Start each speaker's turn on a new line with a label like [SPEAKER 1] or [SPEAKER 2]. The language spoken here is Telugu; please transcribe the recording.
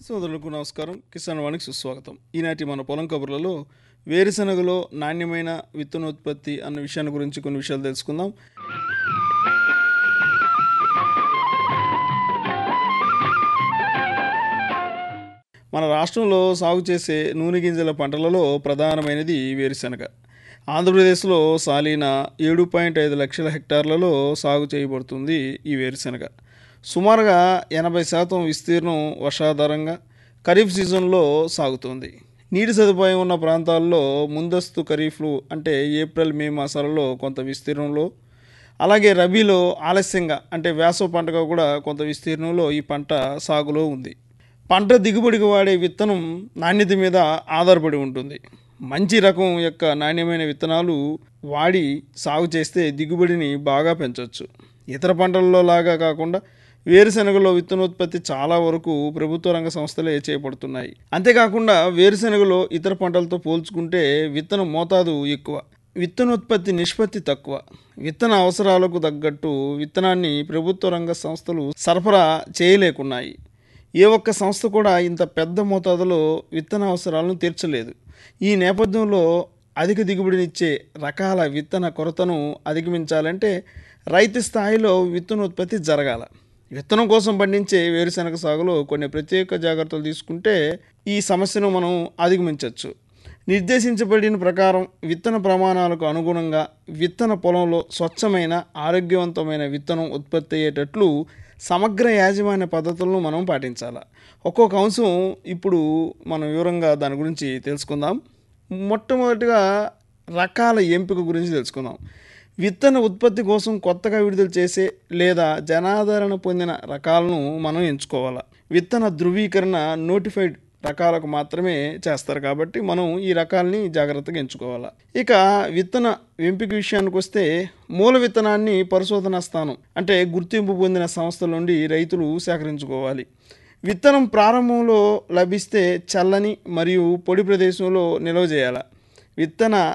[SPEAKER 1] సోదరులకు నమస్కారం కిసాన్ వాణికి సుస్వాగతం ఈనాటి మన పొలం కబుర్లలో వేరుశనగలో నాణ్యమైన విత్తనోత్పత్తి అన్న విషయాన్ని గురించి కొన్ని విషయాలు తెలుసుకుందాం మన రాష్ట్రంలో సాగు చేసే నూనె గింజల పంటలలో ప్రధానమైనది వేరుశనగ ఆంధ్రప్రదేశ్లో సాలీన ఏడు పాయింట్ ఐదు లక్షల హెక్టార్లలో సాగు చేయబడుతుంది ఈ వేరుశనగ సుమారుగా ఎనభై శాతం విస్తీర్ణం వర్షాధారంగా ఖరీఫ్ సీజన్లో సాగుతుంది నీటి సదుపాయం ఉన్న ప్రాంతాల్లో ముందస్తు ఖరీఫ్లు అంటే ఏప్రిల్ మే మాసాలలో కొంత విస్తీర్ణంలో అలాగే రబీలో ఆలస్యంగా అంటే వేసవ పంటగా కూడా కొంత విస్తీర్ణంలో ఈ పంట సాగులో ఉంది పంట దిగుబడికి వాడే విత్తనం నాణ్యత మీద ఆధారపడి ఉంటుంది మంచి రకం యొక్క నాణ్యమైన విత్తనాలు వాడి సాగు చేస్తే దిగుబడిని బాగా పెంచవచ్చు ఇతర పంటల్లో లాగా కాకుండా వేరుశనగలో విత్తనోత్పత్తి చాలా వరకు ప్రభుత్వ రంగ సంస్థలే చేపడుతున్నాయి అంతేకాకుండా వేరుశనగలో ఇతర పంటలతో పోల్చుకుంటే విత్తన మోతాదు ఎక్కువ విత్తనోత్పత్తి నిష్పత్తి తక్కువ విత్తన అవసరాలకు తగ్గట్టు విత్తనాన్ని ప్రభుత్వ రంగ సంస్థలు సరఫరా చేయలేకున్నాయి ఏ ఒక్క సంస్థ కూడా ఇంత పెద్ద మోతాదులో విత్తన అవసరాలను తీర్చలేదు ఈ నేపథ్యంలో అధిక దిగుబడినిచ్చే రకాల విత్తన కొరతను అధిగమించాలంటే రైతు స్థాయిలో విత్తనోత్పత్తి జరగాల విత్తనం కోసం పండించే వేరుశనగ సాగులో కొన్ని ప్రత్యేక జాగ్రత్తలు తీసుకుంటే ఈ సమస్యను మనం అధిగమించవచ్చు నిర్దేశించబడిన ప్రకారం విత్తన ప్రమాణాలకు అనుగుణంగా విత్తన పొలంలో స్వచ్ఛమైన ఆరోగ్యవంతమైన విత్తనం ఉత్పత్తి అయ్యేటట్లు సమగ్ర యాజమాన్య పద్ధతులను మనం పాటించాలి ఒక్కొక్క అంశం ఇప్పుడు మనం వివరంగా దాని గురించి తెలుసుకుందాం మొట్టమొదటిగా రకాల ఎంపిక గురించి తెలుసుకుందాం విత్తన ఉత్పత్తి కోసం కొత్తగా విడుదల చేసే లేదా జనాదరణ పొందిన రకాలను మనం ఎంచుకోవాలి విత్తన ధృవీకరణ నోటిఫైడ్ రకాలకు మాత్రమే చేస్తారు కాబట్టి మనం ఈ రకాలని జాగ్రత్తగా ఎంచుకోవాలి ఇక విత్తన ఎంపిక విషయానికి వస్తే మూల విత్తనాన్ని పరిశోధనా స్థానం అంటే గుర్తింపు పొందిన సంస్థల నుండి రైతులు సేకరించుకోవాలి విత్తనం ప్రారంభంలో లభిస్తే చల్లని మరియు పొడి ప్రదేశంలో నిల్వ చేయాలి విత్తన